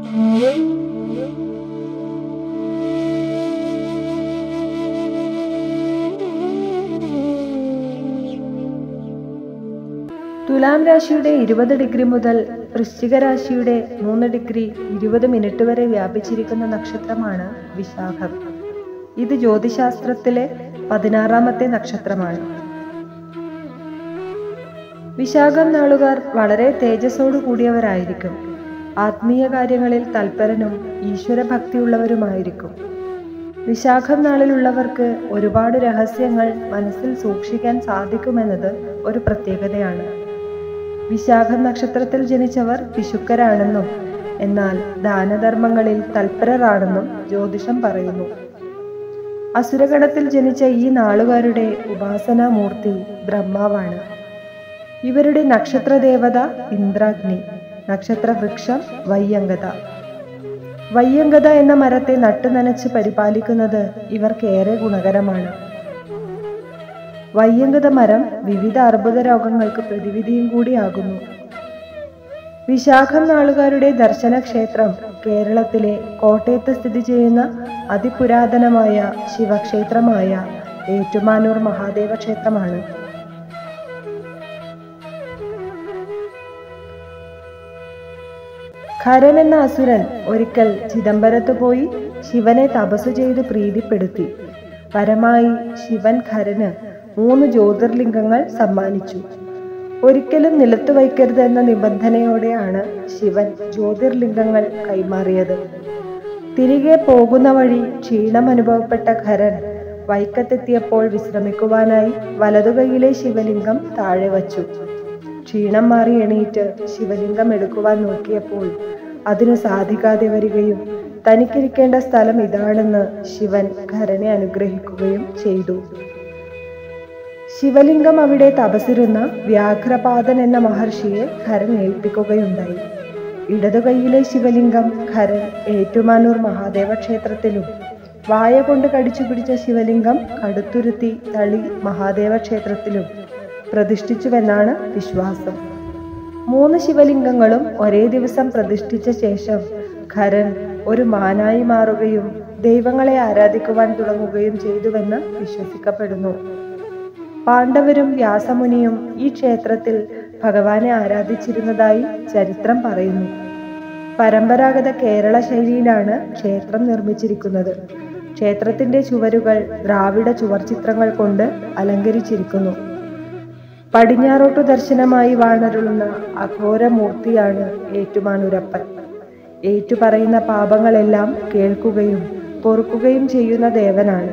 തുലാം രാശിയുടെ ഇരുപത് ഡിഗ്രി മുതൽ വൃശ്ചിക രാശിയുടെ മൂന്ന് ഡിഗ്രി ഇരുപത് മിനിറ്റ് വരെ വ്യാപിച്ചിരിക്കുന്ന നക്ഷത്രമാണ് വിശാഖം ഇത് ജ്യോതിശാസ്ത്രത്തിലെ പതിനാറാമത്തെ നക്ഷത്രമാണ് വിശാഖം നാളുകാർ വളരെ തേജസ്സോടു കൂടിയവരായിരിക്കും ആത്മീയ കാര്യങ്ങളിൽ തൽപരനും ഈശ്വരഭക്തിയുള്ളവരുമായിരിക്കും വിശാഖം നാളിലുള്ളവർക്ക് ഒരുപാട് രഹസ്യങ്ങൾ മനസ്സിൽ സൂക്ഷിക്കാൻ സാധിക്കുമെന്നത് ഒരു പ്രത്യേകതയാണ് വിശാഖം നക്ഷത്രത്തിൽ ജനിച്ചവർ പിശുക്കരാണെന്നും എന്നാൽ ദാനധർമ്മങ്ങളിൽ തൽപരരാണെന്നും ജ്യോതിഷം പറയുന്നു അസുരഗണത്തിൽ ജനിച്ച ഈ നാളുകാരുടെ ഉപാസനാമൂർത്തി ബ്രഹ്മാവാണ് ഇവരുടെ നക്ഷത്ര ദേവത ഇന്ദ്രാഗ്നി നക്ഷത്ര വൃക്ഷം വയ്യങ്കത വയ്യങ്കത എന്ന മരത്തെ നട്ടു നനച്ച് പരിപാലിക്കുന്നത് ഇവർക്കേറെ ഗുണകരമാണ് വയ്യങ്കത മരം വിവിധ അർബുദ രോഗങ്ങൾക്ക് പ്രതിവിധിയും കൂടിയാകുന്നു വിശാഖം നാളുകാരുടെ ദർശന ക്ഷേത്രം കേരളത്തിലെ കോട്ടയത്ത് സ്ഥിതി ചെയ്യുന്ന അതിപുരാതനമായ ശിവക്ഷേത്രമായ ഏറ്റുമാനൂർ മഹാദേവ ക്ഷേത്രമാണ് ഖരൻ എന്ന അസുരൻ ഒരിക്കൽ ചിദംബരത്ത് പോയി ശിവനെ തപസ്സു ചെയ്ത് പ്രീതിപ്പെടുത്തി പരമായി ശിവൻ ഖരന് മൂന്ന് ജ്യോതിർലിംഗങ്ങൾ സമ്മാനിച്ചു ഒരിക്കലും നിലത്തു വയ്ക്കരുത് എന്ന നിബന്ധനയോടെയാണ് ശിവൻ ജ്യോതിർലിംഗങ്ങൾ കൈമാറിയത് തിരികെ പോകുന്ന വഴി ക്ഷീണം അനുഭവപ്പെട്ട ഖരൻ വൈക്കത്തെത്തിയപ്പോൾ വിശ്രമിക്കുവാനായി വലതുകൈയിലെ ശിവലിംഗം താഴെ വച്ചു ക്ഷീണം മാറി എണീറ്റ് ശിവലിംഗം എടുക്കുവാൻ നോക്കിയപ്പോൾ അതിന് സാധിക്കാതെ വരികയും തനിക്കിരിക്കേണ്ട സ്ഥലം ഇതാണെന്ന് ശിവൻ ഖരനെ അനുഗ്രഹിക്കുകയും ചെയ്തു ശിവലിംഗം അവിടെ തപസിരുന്ന വ്യാഘ്രപാദൻ എന്ന മഹർഷിയെ ഖരൻ ഏൽപ്പിക്കുകയുണ്ടായി ഇടതുകൈയിലെ ശിവലിംഗം ഖരൻ ഏറ്റുമാനൂർ മഹാദേവ ക്ഷേത്രത്തിലും വായ കൊണ്ട് കടിച്ചു പിടിച്ച ശിവലിംഗം കടുത്തുരുത്തി തളി മഹാദേവ ക്ഷേത്രത്തിലും പ്രതിഷ്ഠിച്ചുവെന്നാണ് വിശ്വാസം മൂന്ന് ശിവലിംഗങ്ങളും ഒരേ ദിവസം പ്രതിഷ്ഠിച്ച ശേഷം ഖരൻ ഒരു മാനായി മാറുകയും ദൈവങ്ങളെ ആരാധിക്കുവാൻ തുടങ്ങുകയും ചെയ്തുവെന്ന് വിശ്വസിക്കപ്പെടുന്നു പാണ്ഡവരും വ്യാസമുനിയും ഈ ക്ഷേത്രത്തിൽ ഭഗവാനെ ആരാധിച്ചിരുന്നതായി ചരിത്രം പറയുന്നു പരമ്പരാഗത കേരള ശൈലിയിലാണ് ക്ഷേത്രം നിർമ്മിച്ചിരിക്കുന്നത് ക്ഷേത്രത്തിന്റെ ചുവരുകൾ ദ്രാവിഡ ചുവർചിത്രങ്ങൾ കൊണ്ട് അലങ്കരിച്ചിരിക്കുന്നു പടിഞ്ഞാറോട്ടു ദർശനമായി വാണരുളുന്ന അഘോരമൂർത്തിയാണ് ഏറ്റുമാനൂരപ്പൻ ഏറ്റു പറയുന്ന പാപങ്ങളെല്ലാം കേൾക്കുകയും പൊറുക്കുകയും ചെയ്യുന്ന ദേവനാണ്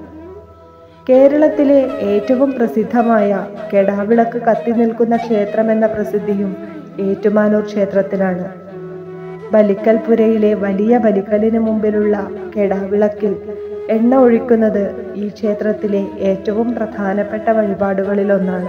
കേരളത്തിലെ ഏറ്റവും പ്രസിദ്ധമായ കെടാവിളക്ക് കത്തി നിൽക്കുന്ന ക്ഷേത്രമെന്ന പ്രസിദ്ധിയും ഏറ്റുമാനൂർ ക്ഷേത്രത്തിനാണ് ബലിക്കൽപുരയിലെ വലിയ ബലിക്കലിന് മുമ്പിലുള്ള കെടാവിളക്കിൽ എണ്ണ ഒഴിക്കുന്നത് ഈ ക്ഷേത്രത്തിലെ ഏറ്റവും പ്രധാനപ്പെട്ട വഴിപാടുകളിലൊന്നാണ്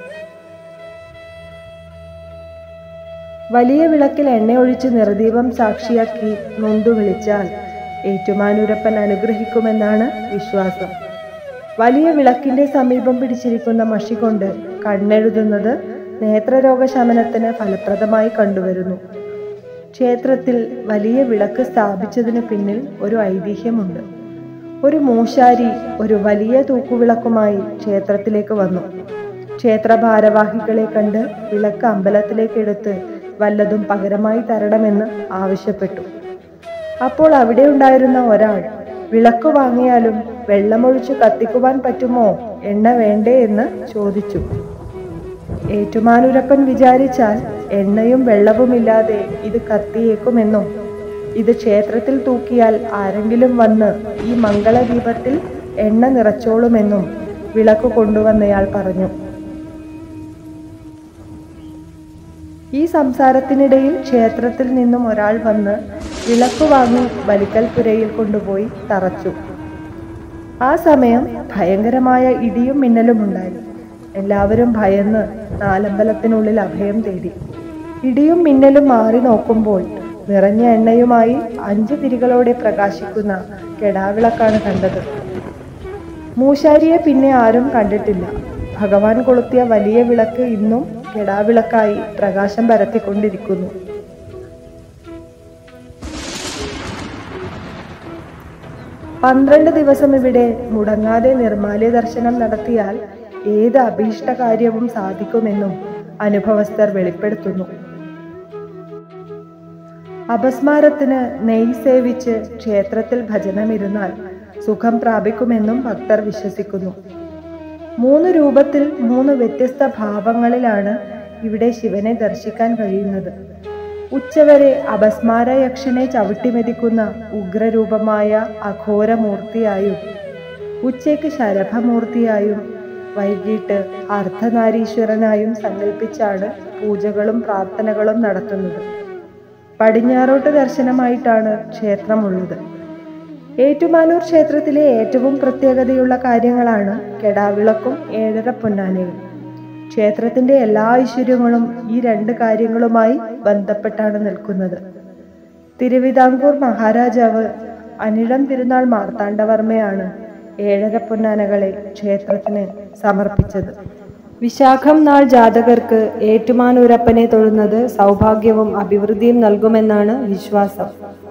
വലിയ വിളക്കിൽ എണ്ണ ഒഴിച്ച് നിർദീപം സാക്ഷിയാക്കി നൊന്തു വിളിച്ചാൽ ഏറ്റുമാനൂരപ്പൻ അനുഗ്രഹിക്കുമെന്നാണ് വിശ്വാസം വലിയ വിളക്കിന്റെ സമീപം പിടിച്ചിരിക്കുന്ന മഷി കൊണ്ട് കണ്ണെഴുതുന്നത് നേത്രരോഗ ശമനത്തിന് ഫലപ്രദമായി കണ്ടുവരുന്നു ക്ഷേത്രത്തിൽ വലിയ വിളക്ക് സ്ഥാപിച്ചതിന് പിന്നിൽ ഒരു ഐതിഹ്യമുണ്ട് ഒരു മൂശാരി ഒരു വലിയ തൂക്കുവിളക്കുമായി ക്ഷേത്രത്തിലേക്ക് വന്നു ക്ഷേത്ര ഭാരവാഹികളെ കണ്ട് വിളക്ക് അമ്പലത്തിലേക്ക് എടുത്ത് വല്ലതും പകരമായി തരണമെന്ന് ആവശ്യപ്പെട്ടു അപ്പോൾ അവിടെ ഉണ്ടായിരുന്ന ഒരാൾ വിളക്ക് വാങ്ങിയാലും വെള്ളമൊഴിച്ച് കത്തിക്കുവാൻ പറ്റുമോ എണ്ണ വേണ്ടേ എന്ന് ചോദിച്ചു ഏറ്റുമാനൂരപ്പൻ വിചാരിച്ചാൽ എണ്ണയും വെള്ളവുമില്ലാതെ ഇത് കത്തിയേക്കുമെന്നും ഇത് ക്ഷേത്രത്തിൽ തൂക്കിയാൽ ആരെങ്കിലും വന്ന് ഈ മംഗളദീപത്തിൽ എണ്ണ നിറച്ചോളുമെന്നും വിളക്ക് കൊണ്ടുവന്നയാൾ പറഞ്ഞു ഈ സംസാരത്തിനിടയിൽ ക്ഷേത്രത്തിൽ നിന്നും ഒരാൾ വന്ന് വിളക്ക് വാങ്ങി ബലിക്കൽപുരയിൽ കൊണ്ടുപോയി തറച്ചു ആ സമയം ഭയങ്കരമായ ഇടിയും മിന്നലും ഉണ്ടായി എല്ലാവരും ഭയന്ന് നാലമ്പലത്തിനുള്ളിൽ അഭയം തേടി ഇടിയും മിന്നലും മാറി നോക്കുമ്പോൾ നിറഞ്ഞ എണ്ണയുമായി അഞ്ച് തിരികളോടെ പ്രകാശിക്കുന്ന കെടാവിളക്കാണ് കണ്ടത് മൂശാരിയെ പിന്നെ ആരും കണ്ടിട്ടില്ല ഭഗവാൻ കൊളുത്തിയ വലിയ വിളക്ക് ഇന്നും കെടാവിളക്കായി പ്രകാശം പരത്തിക്കൊണ്ടിരിക്കുന്നു പന്ത്രണ്ട് ദിവസം ഇവിടെ മുടങ്ങാതെ നിർമാല്യ ദർശനം നടത്തിയാൽ ഏത് അഭീഷ്ട കാര്യവും സാധിക്കുമെന്നും അനുഭവസ്ഥർ വെളിപ്പെടുത്തുന്നു അപസ്മാരത്തിന് നെയ് സേവിച്ച് ക്ഷേത്രത്തിൽ ഭജനമിരുന്നാൽ സുഖം പ്രാപിക്കുമെന്നും ഭക്തർ വിശ്വസിക്കുന്നു മൂന്ന് രൂപത്തിൽ മൂന്ന് വ്യത്യസ്ത ഭാവങ്ങളിലാണ് ഇവിടെ ശിവനെ ദർശിക്കാൻ കഴിയുന്നത് ഉച്ചവരെ അപസ്മാര യക്ഷനെ ചവിട്ടിമെതിക്കുന്ന ഉഗ്രരൂപമായ അഘോരമൂർത്തിയായും ഉച്ചയ്ക്ക് ശരഭമൂർത്തിയായും വൈകിട്ട് അർദ്ധനാരീശ്വരനായും സങ്കല്പിച്ചാണ് പൂജകളും പ്രാർത്ഥനകളും നടത്തുന്നത് പടിഞ്ഞാറോട്ട് ദർശനമായിട്ടാണ് ക്ഷേത്രമുള്ളത് ഏറ്റുമാനൂർ ക്ഷേത്രത്തിലെ ഏറ്റവും പ്രത്യേകതയുള്ള കാര്യങ്ങളാണ് കെടാവിളക്കും ഏഴര പൊന്നാനയും ക്ഷേത്രത്തിന്റെ എല്ലാ ഐശ്വര്യങ്ങളും ഈ രണ്ട് കാര്യങ്ങളുമായി ബന്ധപ്പെട്ടാണ് നിൽക്കുന്നത് തിരുവിതാംകൂർ മഹാരാജാവ് അനിഴം തിരുനാൾ മാർത്താണ്ഡവർമ്മയാണ് ഏഴര പൊന്നാനകളെ ക്ഷേത്രത്തിന് സമർപ്പിച്ചത് വിശാഖം നാൾ ജാതകർക്ക് ഏറ്റുമാനൂരപ്പനെ തൊഴുന്നത് സൗഭാഗ്യവും അഭിവൃദ്ധിയും നൽകുമെന്നാണ് വിശ്വാസം